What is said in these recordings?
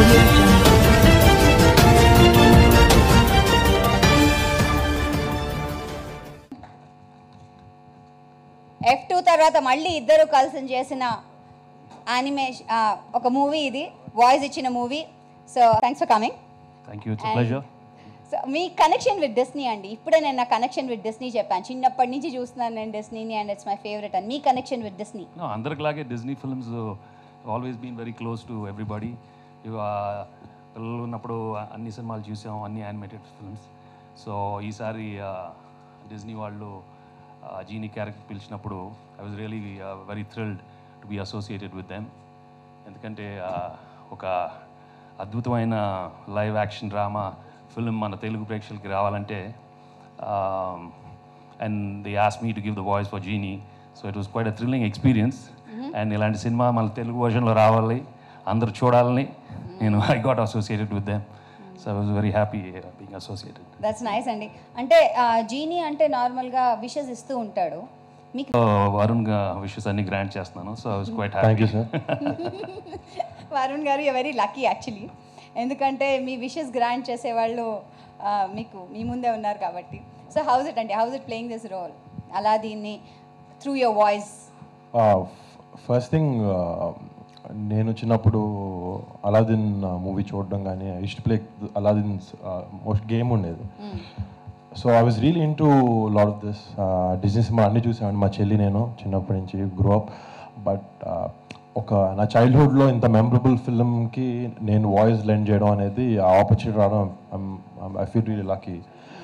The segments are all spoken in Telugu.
Audio Jungle. ఎఫ్ టూ తర్వాత మళ్ళీ ఇద్దరు కలిసి చేసిన యానిమేషన్ ఒక మూవీ ఇది వాయిస్ ఇచ్చిన movie so thanks for coming thank you it's pleasure so మీ కనెక్షన్ విత్ డిస్నీ అండి ఇప్పుడే నేను నా కనెక్షన్ విత్ డిస్నీ చెప్పాను చిన్నప్పటి నుంచి చూస్తున్నాను నేను డిస్నీని అండ్ ఇట్స్ మై ఫేవరెట్ అని మీ కనెక్షన్ విత్ డిస్నీ No, అందరికిలాగే Disney films always been very close to everybody పిల్లలు ఉన్నప్పుడు అన్ని సినిమాలు చూసాం అన్ని యానిమేటెడ్ ఫిల్మ్స్ సో ఈసారి డిజ్నీ వాళ్ళు జీనీ క్యారెక్టర్ పిలిచినప్పుడు I was really very thrilled to be associated with them ఎందుకంటే uh, ఒక అద్భుతమైన లైవ్ యాక్షన్ డ్రామా ఫిల్మ్ మన తెలుగు ప్రేక్షకులకి రావాలంటే and they ask me to give the voice for genie so it was quite a thrilling experience and ఇలాంటి సినిమా మన తెలుగు వర్షన్లో రావాలి అందరూ చూడాలని నేను I got associated with them so I was very happy being associated that's nice అండి అంటే జీనీ అంటే నార్మల్గా విషెస్ ఇస్తూ ఉంటాడు మీకు వరుణ్ విషెస్ అన్ని గ్రాంట్ చేస్తున్నాను so I was quite thank happy you sir Varun గారు యూ వెరీ లక్కీ యాక్చువల్లీ ఎందుకంటే మీ విషెస్ గ్రాంట్ చేసేవాళ్ళు ఆ, మీకు మీ ముందే ఉన్నారు కాబట్టి సో హౌస్ ఇట్ అండి how's it playing this role అలా దీన్ని through your voice first thing నేను చిన్నప్పుడు అలాదిన్ మూవీ చూడడం కానీ ఇష్ట ప్లే అలాదిన్ మోస్ట్ గేమ్ ఉండేది so I was real in to lad of this Disney's సినిమా అన్ని చూసామండి మా చెల్లి నేను చిన్నప్పటి నుంచి గ్రో అప్ బట్ ఒక నా చైల్డ్హుడ్లో ఇంత మెమరబుల్ ఫిల్మ్కి నేను వాయిస్ లెండ్ చేయడం అనేది ఆ ఆపర్చునిటీ రావడం ఐ ఫీల్ రియలీ లక్కీ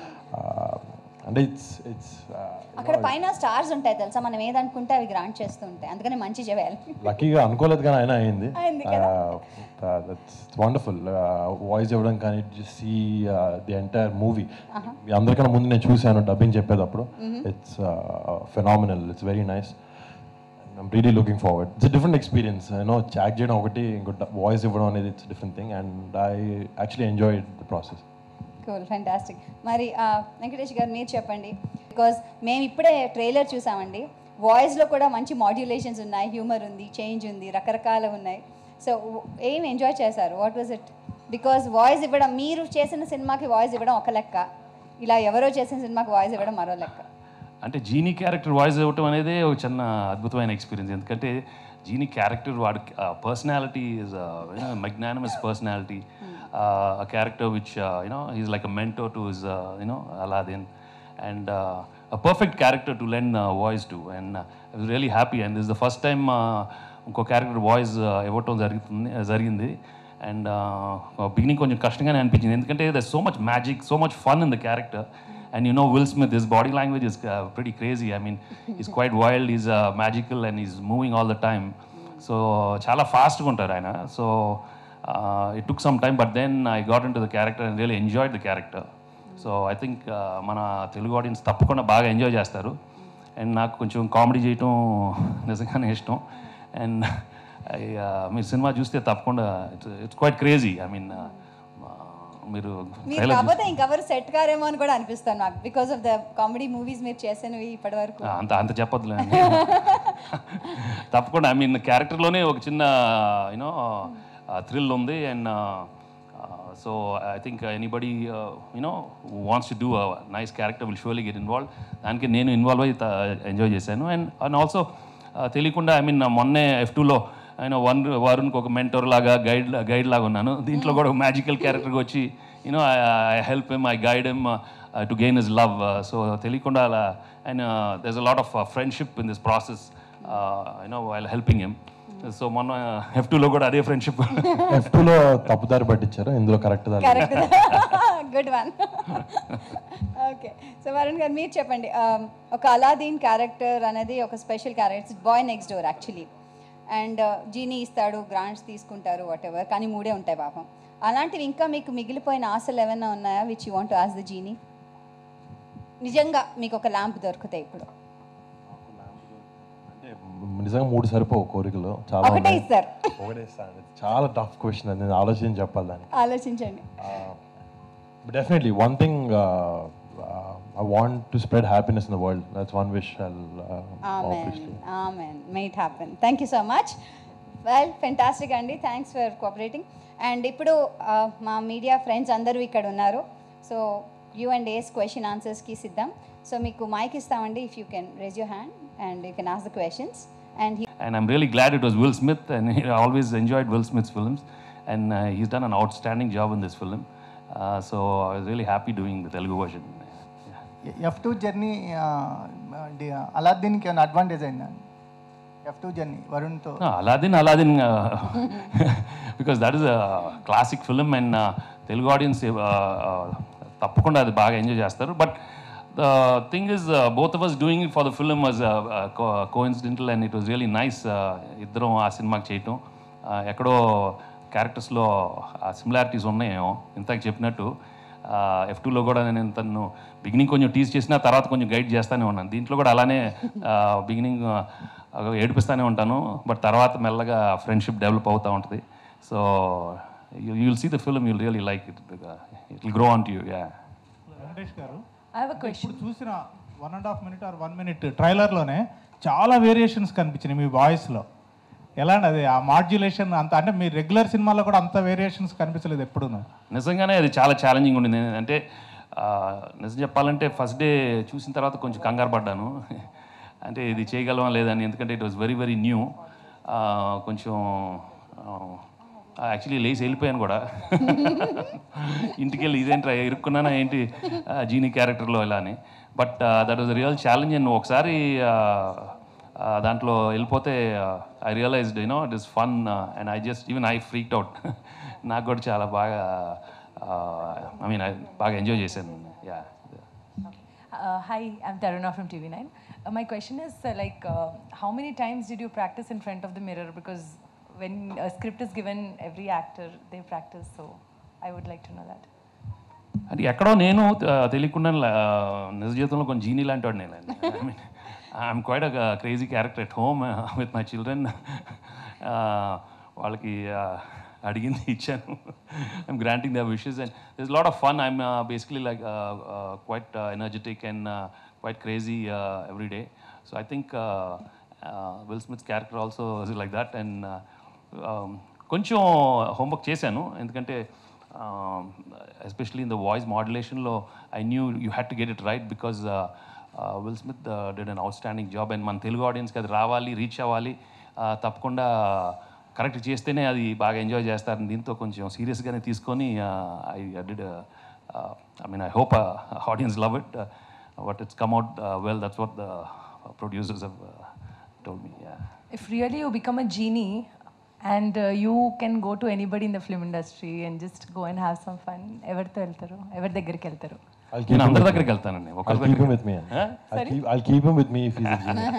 అంటే ఇట్స్ ఇట్స్ అక్కడ పైన స్టార్స్ ఉంటాయి తెలుసా మనం ఏదనుకుంటే అవి గ్రాంట్ చేస్తూ ఉంటాయి అందుకని మంచి చేయాలి లక్కీగా అనుకోలేదు కానీ అయినా అయింది అయింది కదా. దట్స్ వండర్ఫుల్ వాయిస్ ఇవ్వడం కానీ సీ ది ఎంటైర్ మూవీ మీ అందరికన్నా ముందు నేను చూశాను డబ్బింగ్ చెప్పేటప్పుడు it's phenomenal it's very nice I'm really looking forward it's different experience you know చాక్ చేయడం ఒకటి ఇంకో వాయిస్ ఇవ్వడం అనేది it's different thing and I actually enjoy the process cool fantastic మరి ఆ, వెంకటేష్ గారు మీరు చెప్పండి బికాజ్ మేము ఇప్పుడే ట్రైలర్ చూసామండి వాయిస్లో కూడా మంచి మాడ్యులేషన్స్ ఉన్నాయి హ్యూమర్ ఉంది చేంజ్ ఉంది రకరకాల ఉన్నాయి సో ఏం ఎంజాయ్ చేశారు what was it because voice ఇవ్వడం మీరు చేసిన సినిమాకి వాయిస్ ఇవ్వడం ఒక లెక్క ఇలా ఎవరో చేసిన సినిమాకి వాయిస్ ఇవ్వడం మరో లెక్క అంటే జీనీ క్యారెక్టర్ వాయిస్ ఇవ్వటం అనేది ఒక చిన్న అద్భుతమైన ఎక్స్పీరియన్స్ ఎందుకంటే జీనీ క్యారెక్టర్ వాడి personality is magnanimous personality a character which uh, you know he's like a mentor to his uh, you know Aladdin and uh, a perfect character to lend uh, voice to and uh, I was really happy and this is the first time uh, ఇంకో క్యారెక్టర్ వాయిస్ ఇవ్వటం జరుగుతుంది జరిగింది అండ్ బిగినింగ్ కొంచెం కష్టంగానే అనిపించింది ఎందుకంటే there so much magic so much fun in the character and you know Will Smith this body language is pretty crazy I mean is quite wild is magical and is moving all the time so చాలా ఫాస్ట్గా ఉంటారు ఆయన so it took some time but then I got into the character and real enjoyed the character so I think మన తెలుగు ఆడియన్స్ తప్పకుండా బాగా ఎంజాయ్ చేస్తారు అండ్ నాకు కొంచెం కామెడీ చేయటం నిజంగానే ఇష్టం అండ్ మీరు సినిమా చూస్తే తప్పకుండా it's it's quite crazy I mean మీరు మీరు trailer కాకపోతే ఇంకెవరు సెట్ కారేమో అని కూడా అనిపిస్తాను నాకు because of the comedy movies మీరు చేసినవి ఇప్పటి వరకు ఆ, అంత అంత చెప్పొద్దులే తప్పకుండా ఐ మీన్ క్యారెక్టర్లోనే ఒక చిన్న యూనో థ్రిల్ ఉంది and so I think anybody you know wants to do nice character will surely get involve దానికి నేను ఇన్వాల్వ్ అయ్యి ఎంజాయ్ చేశాను అండ్ అండ్ ఆల్సో తెలియకుండా ఐ మీన్ మొన్నే ఎఫ్ టూలో ఆయన వన్ వరుణ్కి ఒక మెంటర్ లాగా గైడ్ గైడ్ లాగా ఉన్నాను దీంట్లో కూడా మ్యాజికల్ క్యారెక్టర్గా వచ్చి you know I help em I guide em to gain his love so తెలియకుండా అలా and there's a lot of friendship in this process you know while helping em so మొన్న ఎఫ్ టూలో కూడా అదే ఫ్రెండ్షిప్ ఎఫ్ టూలో తప్పుదారి పట్టించారు ఇందులో కరెక్ట్ దారి correct good one okay so Varun garu మీరు చెప్పండి Um, ఒక అలాదీన్ క్యారెక్టర్ అనేది ఒక special character boy next door actually and Genie ఇస్తాడు గ్రాంట్స్ తీసుకుంటారు వాట్ ఎవర్ కానీ మూడే ఉంటాయి పాపం అలాంటివి ఇంకా మీకు మిగిలిపోయిన ఆశలు ఏమైనా ఉన్నాయా which you want ask the Genie నిజంగా మీకు ఒక ల్యాంప్ దొరుకుతాయి ఇప్పుడు అంటే నిజంగా మూడు సరిపోవు కోరికలు చాలా ఒకటే ఉన్నాయి. ఇస్తారు ఒకటే ఇస్తాను చాలా టఫ్ క్వశ్చన్ అది నేను ఆలోచించి చెప్పాలి దానికి ఆలోచించండి But definitely, one thing uh, uh, I want to spread happiness in the world. That's one wish I'll uh, amen obviously. Amen may it happen thank you so much well fantastic అండి థ్యాంక్స్ ఫర్ కోఆపరేటింగ్ అండ్ ఇప్పుడు ఆ, మా మీడియా ఫ్రెండ్స్ అందరూ ఇక్కడ ఉన్నారు so you and ask question ఆన్సర్స్కి సిద్ధం సో మీకు మైక్ ఇస్తామండి if you can raise your hand and you can ask the questions and And I'm really glad it was Will Smith, and I always enjoyed Will Smith's films. And uh, he's done an outstanding job in this film. Uh, so I was really happy doing the Telugu version. Yeah. F two journey అలాద్దీన్కి ఏమైనా అడ్వాంటేజ్ అయిందా ఎఫ్ టూ జర్నీ వరుణ్తో No, Aladdin, Aladdin, uh, because that is a classic film and uh, Telugu audience తప్పకుండా అది బాగా ఎంజాయ్ చేస్తారు but the thing is both of us doing it for the film was coincidental and it was really nice ఇద్దరం ఆ సినిమాకి చేయటం Uh, ఎక్కడో క్యారెక్టర్స్లో ఆ సిమిలారిటీస్ ఉన్నాయేమో ఇంతకు చెప్పినట్టు ఎఫ్ టూలో కూడా నేను తను బిగినింగ్ కొంచెం టీజ్ చేసిన తర్వాత కొంచెం గైడ్ చేస్తానే ఉన్నాను దీంట్లో కూడా అలానే బిగినింగ్ ఏడిపిస్తానే ఉంటాను బట్ తర్వాత మెల్లగా ఫ్రెండ్షిప్ డెవలప్ అవుతూ ఉంటుంది so you will see the film you'll really like it it will grow on to you yeah Venkatesh garu I have a question. ఇప్పుడు చూసిన one and half minute or one minute ట్రైలర్లోనే చాలా వేరియేషన్స్ కనిపించినాయి మీ వాయిస్లో ఎలా అండి అది ఆ మాడ్యులేషన్ అంత అంటే మీ రెగ్యులర్ సినిమాలో కూడా అంత వేరియేషన్స్ కనిపించలేదు ఎప్పుడు నిజంగానే అది చాలా ఛాలెంజింగ్ ఉండింది అంటే ఆ, నిజం చెప్పాలంటే ఫస్ట్ డే చూసిన తర్వాత కొంచెం కంగారు పడ్డాను అంటే ఇది చేయగలమా లేదని ఎందుకంటే it was very very new కొంచెం యాక్చువల్లీ లేచి వెళ్ళిపోయాను కూడా ఇంటికి వెళ్ళి ఇదేంట్రా ఇరుక్కున్నానా ఏంటి ఆ, జీనీ క్యారెక్టర్లో ఇలా అని but that was real challenge and ఒకసారి ఆ, ఆ, దాంట్లో వెళ్ళిపోతే I realised you know it is fun and I just even I freaked out నాకు కూడా చాలా బాగా ఐ మీన్ బాగా ఎంజాయ్ చేశాను yeah Uh, hi, I'm Taruna from TV9. Uh, my question is uh, like, uh, how many times did you practice in front of the mirror? Because when a script is given, every actor they practice. So I would like to know that. అంటే ఎక్కడో నేను ఆ, తెలియకుండా ఆ, నిజ జీవితంలో కొంచెం జీనీ లాంటి వాడు నేను I mean I'm quite a crazy character at home with my children వాళ్ళకి ఆ, అడిగింది ఇచ్చాను I'm granting the wishes and this lot of fun I'm basically like quite energetic and quite crazy every day so I think Will Smith character also like that and కొంచెం హోంవర్క్ చేశాను ఎందుకంటే ఎస్పెషలీ ఇన్ ద వాయిస్ మాడ్యులేషన్లో I knew you had to get it right because Will Smith did an outstanding job and మన తెలుగు ఆడియన్స్కి అది రావాలి రీచ్ అవ్వాలి uh, తప్పకుండా కరెక్ట్ చేస్తేనే అది బాగా ఎంజాయ్ చేస్తారని దీంతో కొంచెం సీరియస్గానే తీసుకొని I did I mean I hope audience love it but it's come out well that's what the producers have told me If really you become a genie and uh, you can go to anybody in the film industry and just go and have some fun, ఎవరితో వెళ్తారు ఎవరి దగ్గరికి వెళ్తారు I'll keep నేను him అందరి with దగ్గరికి me. వెళ్తానండి I'll ఒకరి keep him దగ్గరికి with me. I'll keep, I'll keep him with me if he's a genius.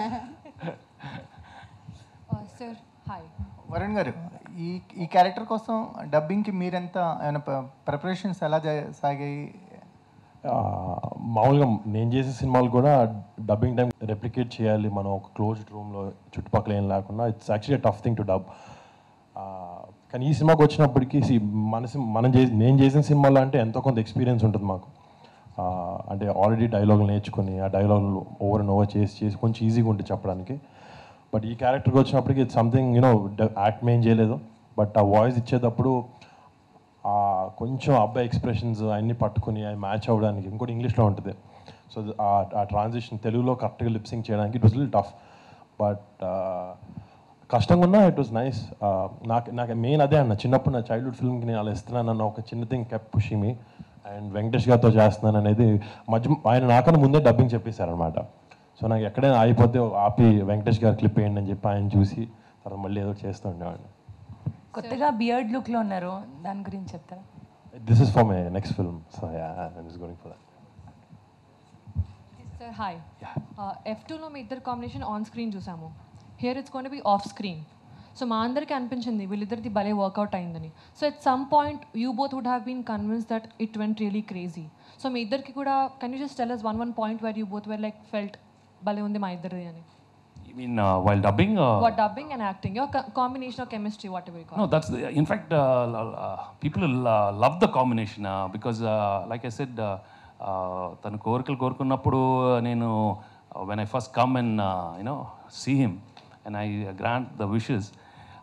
Sir hi Varun garu ఈ ఈ క్యారెక్టర్ కోసం డబ్బింగ్కి మీరెంత ఏమైనా ప్రిపరేషన్స్ ఎలా జా- సాగాయి ఆ, మామూలుగా నేను చేసే సినిమాలు కూడా డబ్బింగ్ టైం రెప్లికేట్ చేయాలి మనం ఒక క్లోజ్డ్ రూమ్లో చుట్టుపక్కల ఏం లేకుండా it's actually tough thing to dub కానీ ఈ సినిమాకి వచ్చినప్పటికీ see, మన సినిమా మనం చేసి నేను చేసిన సినిమాలో అంటే ఎంతో కొంత ఎక్స్పీరియన్స్ ఉంటుంది మాకు ఆ, అంటే ఆల్రెడీ డైలాగులు నేర్చుకుని ఆ డైలాగులు ఓవర్ అండ్ ఓవర్ చేసి చేసి కొంచెం ఈజీగా ఉంటుంది చెప్పడానికి బట్ ఈ క్యారెక్టర్కి వచ్చినప్పటికి ఇట్స్ సంథింగ్ యూనో యాక్ట్ మేం చేయలేదు బట్ ఆ వాయిస్ ఇచ్చేటప్పుడు ఆ కొంచెం అబ్బాయి ఎక్స్ప్రెషన్స్ అన్నీ పట్టుకుని అవి మ్యాచ్ అవ్వడానికి ఇంకోటి ఇంగ్లీష్లో ఉంటుంది సో ఆ ట్రాన్సిషన్ తెలుగులో కరెక్ట్గా లిప్సింగ్ చేయడానికి ఇట్ వాస్ లిల్ టఫ్ బట్ కష్టంగా ఉన్నా ఇట్ వాస్ నైస్ నాకు నాకు మెయిన్ అదే అన్న చిన్నప్పుడు నా చైల్డ్హుడ్ ఫిల్మ్కి నేను అలా ఇస్తున్నాను అన్న ఒక చిన్న thing kept pushing me and Venkatesh గారితో చేస్తున్నాను అనేది మధ్య ఆయన నాకన్నా ముందే డబ్బింగ్ చెప్పేశారనమాట సో నాకు ఎక్కడైనా ఆగిపోతే ఆపి వెంకటేష్ గారు క్లిప్ వేయండి అని చెప్పి ఆయన చూసి తర్వాత మళ్ళీ ఏదో చేస్తూ ఉండేవాడిని కొత్తగా బియర్డ్ లుక్లో ఉన్నారు దాని గురించి చెప్తారా this is for my next film so yeah I was going for that sir hi F టూలో మీ ఇద్దరు కాంబినేషన్ ఆన్ స్క్రీన్ చూసాము here it's gonna be off screen so మా అందరికీ అనిపించింది వీళ్ళిద్దరిది భలే వర్కౌట్ అయిందని so at some point you both would have been convince that it went really crazy so మీ ఇద్దరికి కూడా can you just tell us one one point where you both where like felt భలే ఉంది మా ఇద్దరిది అని I mean while dubbing what dubbing and acting combination of chemistry whatever No, that's the, in fact, uh, l- uh, people uh, love the combination uh, because, uh, like I said, uh, uh, తన కోరికలు కోరుకున్నప్పుడు నేను when I first come and you know see him and I grant the wishes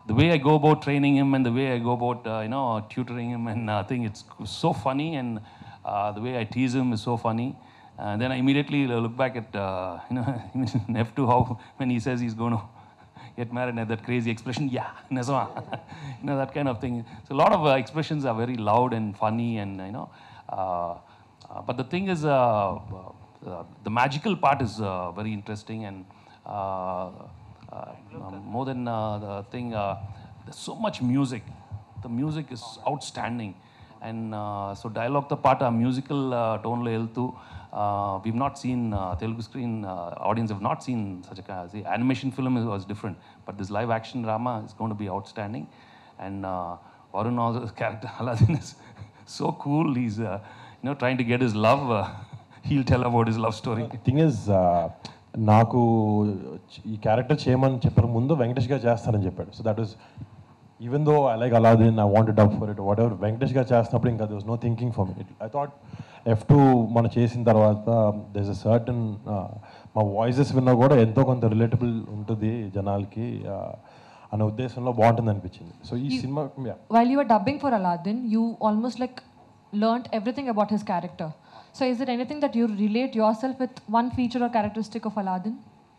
the way I go about training him and the way I go about, uh, you know, tutoring him, and uh, I think it's so funny, and uh, the way I tease him is so funny. And then I immediately look back at, uh, you know, in F2 how when he says he's going to get married and that crazy expression, yeah, Nezama. you know, that kind of thing. So a lot of uh, expressions are very loud and funny and, you know, uh, uh, but the thing is, uh, uh, the magical part is uh, very interesting and uh, uh, more than uh, the thing, uh, there's so much music. The music is outstanding. And uh, so dialogue తో పాటు ఆ మ్యూజికల్ టోన్లో వెళ్తూ we've not seen uh, Telugu screen uh, audience have not seen such a kind see animation film is, was different but this live action drama is going to be outstanding and uh, Varun also character Aladdin is so cool he's uh, you know trying to get his love uh, he'll tell about his love story thing is నాకు ఈ క్యారెక్టర్ చేయమని చెప్పిన ముందు వెంకటేష్ గారు చేస్తానని చెప్పాడు so that is even though I like Aladdin I want dub for it whatever Venkatesh garu చేస్తున్నప్పుడు ఇంకా there no thinking for me I thought F two మనం చేసిన తర్వాత దర్ ఇస్ సర్టన్ మా వాయిసెస్ విన్నా కూడా ఎంతో కొంత రిలేటబుల్ ఉంటుంది జనాలకి uh, అనే ఉద్దేశంలో బాగుంటుంది అనిపించింది సో ఈ సినిమా yeah. While you were dubbing for Aladdin, you almost like learnt everything about his character. So is there anything that you relate yourself with one feature or characteristic of Aladdin?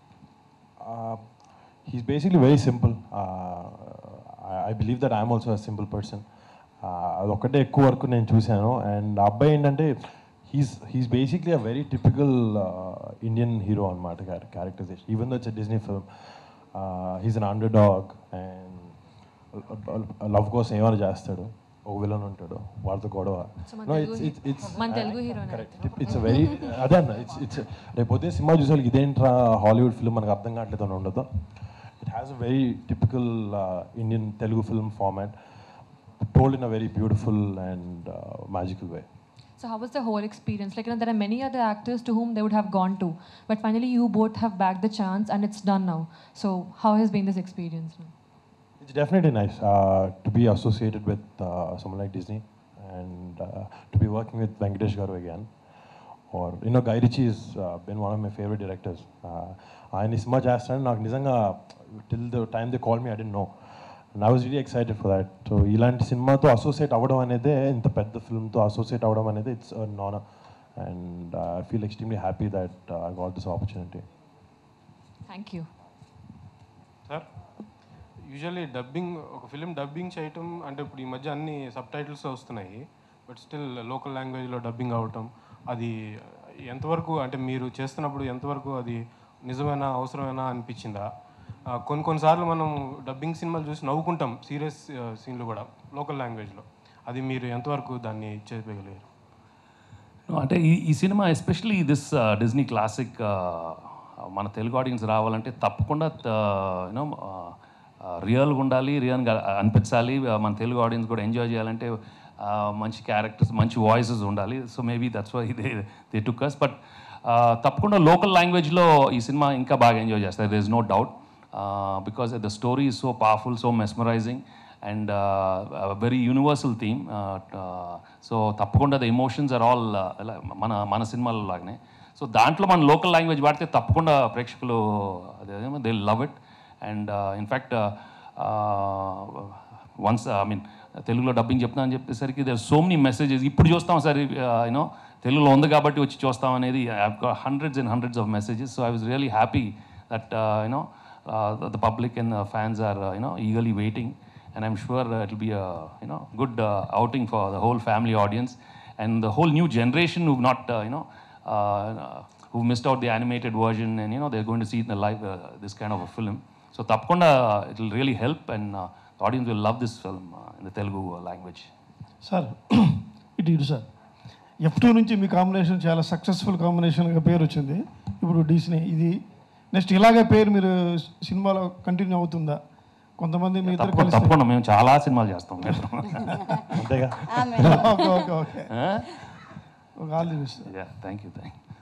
Uh, he's basically very simple. Uh, I, I believe that I'm also a simple person. Uh, అదొక్కటే ఎక్కువ వరకు నేను చూశాను అండ్ ఆ అబ్బాయి ఏంటంటే he's he's basically a very typical Indian hero అనమాట characterisation even though it's Disney film he's an underdog and love కోసం ఏమైనా చేస్తాడు ఒక విలన్ ఉంటాడు వాడితో గొడవ No, it's- it's- it's- మన తెలుగు హీరోనే కరెక్ట్ ఇట్స్ వెరీ అదే అన్న ఇట్స్ ఇట్స్ రేపు పొద్దున్న సినిమా చూసే వాళ్ళకి ఇదేంట్రా హాలీవుడ్ ఫిల్మ్ మనకు అర్థం కావట్లేదు అని ఉండదు it has a very typical Indian Telugu film format told in a very beautiful and magical way So how was the whole experience? Like you know, there are many other actors to whom they would have gone to, but finally you both have bagged the chance and it's done now. So how has been this experience now? It's definitely nice uh, to be associated with uh, someone like Disney and uh, to be working with Venkatesh Garu again. Or, you know, Guy Ritchie has uh, been one of my favorite directors. Uh, ఆయన ఈ సినిమా చేస్తానని నాకు నిజంగా till the time they call me I didn't know and I was really excited for that so ఇలాంటి సినిమాతో అసోసియేట్ అవ్వడం అనేదే ఇంత పెద్ద ఫిల్మ్తో అసోసియేట్ అవ్వడం అనేది it's an honour and I feel extremely happy that I got this opportunity Thank you. Sir usually dubbing ఒక ఫిలిం డబ్బింగ్ చేయటం అంటే ఇప్పుడు ఈ మధ్య అన్ని సబ్ టైటిల్స్ వస్తున్నాయి బట్ స్టిల్ లోకల్ లాంగ్వేజ్లో డబ్బింగ్ అవటం అది ఎంతవరకు అంటే మీరు చేస్తున్నప్పుడు ఎంతవరకు అది నిజమైన అవసరమైనా అనిపించిందా ఆ, కొన్ని కొన్నిసార్లు మనం డబ్బింగ్ సినిమాలు చూసి నవ్వుకుంటాం సీరియస్ సీన్లు కూడా లోకల్ లాంగ్వేజ్లో అది మీరు ఎంతవరకు దాన్ని చేయగలిగారు No, అంటే ఈ ఈ సినిమా ఎస్పెషలీ దిస్ డిజ్నీ క్లాసిక్ మన తెలుగు ఆడియన్స్ రావాలంటే తప్పకుండా యూనో రియల్గా ఉండాలి రియల్గా అనిపించాలి uh, మన తెలుగు ఆడియన్స్ కూడా ఎంజాయ్ చేయాలంటే uh, మంచి క్యారెక్టర్స్ మంచి వాయిసెస్ ఉండాలి so maybe that's why they they took us but తప్పకుండా లోకల్ లాంగ్వేజ్లో ఈ సినిమా ఇంకా బాగా ఎంజాయ్ చేస్తారు there is no doubt because the story is so powerful so mesmerising and very universal theme so తప్పకుండా ద ఎమోషన్స్ ఆర్ ఆల్ మన మన సినిమాలో లాగానే సో దాంట్లో మన లోకల్ లాంగ్వేజ్ వాడితే తప్పకుండా ప్రేక్షకులు అదేమో they love it and in fact once I mean తెలుగులో డబ్బింగ్ చెప్తా అని చెప్పేసరికి దేర్ సో మెనీ మెసేజెస్ ఇప్పుడు చూస్తాం సార్ యూనో తెలుగులో ఉంది కాబట్టి వచ్చి చూస్తాం అనేది hundreds and hundreds of messages so I was really happy that you know the public and fans are you know eagerly waiting and I'm sure uh, it'll be a you know good uh, outing for the whole family audience and the whole new generation who've not uh, you know uh, who missed out the animated version and you know they're going to see it in the live uh, this kind of a film. So Tapkonda uh, it'll really help and uh, the audience will love this film uh, in the Telugu uh, language. Sir ఇటు ఇటు సార్ ఎఫ్ టూ నుంచి మీ కాంబినేషన్ చాలా సక్సెస్ఫుల్ కాంబినేషన్గా పేరు వచ్చింది ఇప్పుడు డిస్నీ ఇది నెక్స్ట్ ఇలాగే పేరు మీరు సినిమాలో కంటిన్యూ అవుతుందా కొంతమంది మీ ఇద్దరు తప్పకుండా కలిసి తప్పకుండా మేము చాలా సినిమాలు చేస్తాం మేము. అంతేగా ఆమె ఓకే ఓకే ఓకే Huh? ఒక all the best yeah, thank you, thank you.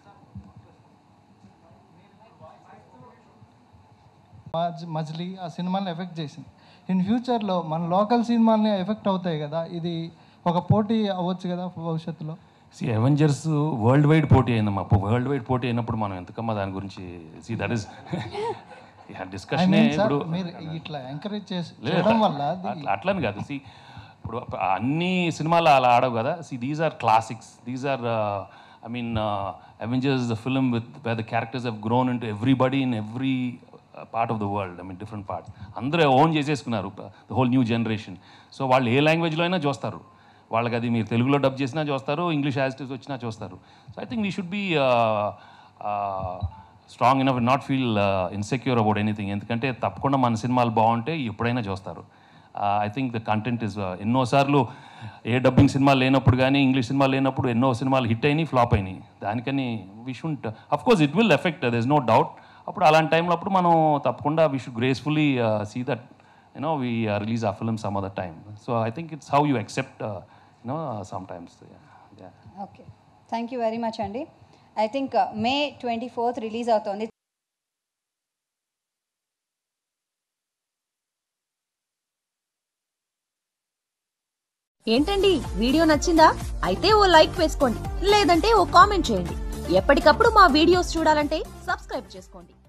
మజ్ మజిలీ ఆ సినిమాని ఎఫెక్ట్ చేసింది ఇన్ ఫ్యూచర్లో మన లోకల్ సినిమాల్ని ఎఫెక్ట్ అవుతాయి కదా ఇది ఒక పోటీ అవ్వచ్చు కదా భవిష్యత్తులో సి అవెంజర్స్ వరల్డ్ వైడ్ పోటీ అయిందమ్మా వరల్డ్ వైడ్ పోటీ అయినప్పుడు మనం ఎంతకమ్మా దాని గురించి సి దట్ ఈస్ ఐ డిస్కషనే మీన్ సార్ ఇప్పుడు మీరు ఇట్లా ఎంకరేజ్ చేసి లేదు, చేయడం వల్ల అది అట్లా అట్లని కాదు సి ఇప్పుడు అన్ని సినిమాలు అలా ఆడవు కదా see these are classics these are I mean Avengers the film with the characters have grown into everybody in every part of the world I mean different parts అందరూ ఓన్ చేసేసుకున్నారు the whole new generation so వాళ్ళు ఏ లాంగ్వేజ్లో అయినా చూస్తారు వాళ్ళకి అది మీరు తెలుగులో డబ్ చేసినా చూస్తారు ఇంగ్లీష్ యాజిటివ్స్ వచ్చినా చూస్తారు so I think we should be strong enough not feel insecure about anything ఎందుకంటే తప్పకుండా మన సినిమాలు బాగుంటే ఎప్పుడైనా చూస్తారు I think the content is ఎన్నోసార్లు ఏ డబ్బింగ్ సినిమాలు లేనప్పుడు కానీ ఇంగ్లీష్ సినిమాలు లేనప్పుడు ఎన్నో సినిమాలు హిట్ అయినాయి ఫ్లాప్ అయినాయి దానికని we shouldn't of course it will affect there is no doubt అప్పుడు అలాంటి టైంలో అప్పుడు మనం తప్పకుండా we should gracefully see that you know we release a film some other time so I think it's how you accept you know sometimes okay thank you very much అండి I think May twenty fourth release అవుతోంది ఏంటండి వీడియో నచ్చిందా అయితే ఓ లైక్ వేసుకోండి లేదంటే ఓ కామెంట్ చేయండి ఎప్పటికప్పుడు మా వీడియోస్ చూడాలంటే సబ్స్క్రైబ్ చేసుకోండి